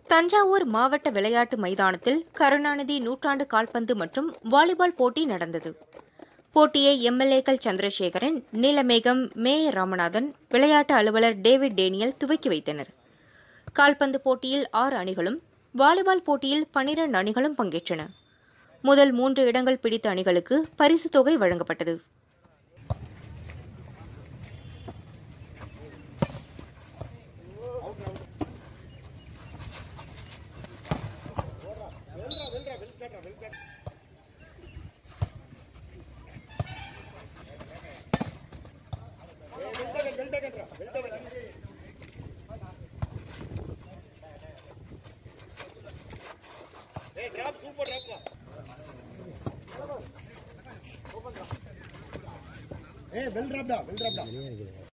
தஞ்சாவூர் மாவட்ட விளையாட்டு மைதானத்தில் கருணாநிதி நூற்றாண்டு கால்பந்து மற்றும் வாலிபால் போட்டி நடந்தது போட்டியை எம்எல்ஏக்கள் சந்திரசேகரன் நீலமேகம் மேயர் ராமநாதன் விளையாட்டு அலுவலர் டேவிட் டேனியல் துவக்கி வைத்தனர் கால்பந்து போட்டியில் ஆறு அணிகளும் வாலிபால் போட்டியில் பனிரண்டு அணிகளும் பங்கேற்றன முதல் மூன்று இடங்கள் பிடித்த அணிகளுக்கு பரிசுத் தொகை வழங்கப்பட்டது ஏய் வெல் டிராப்டா வெல் டிராப்டா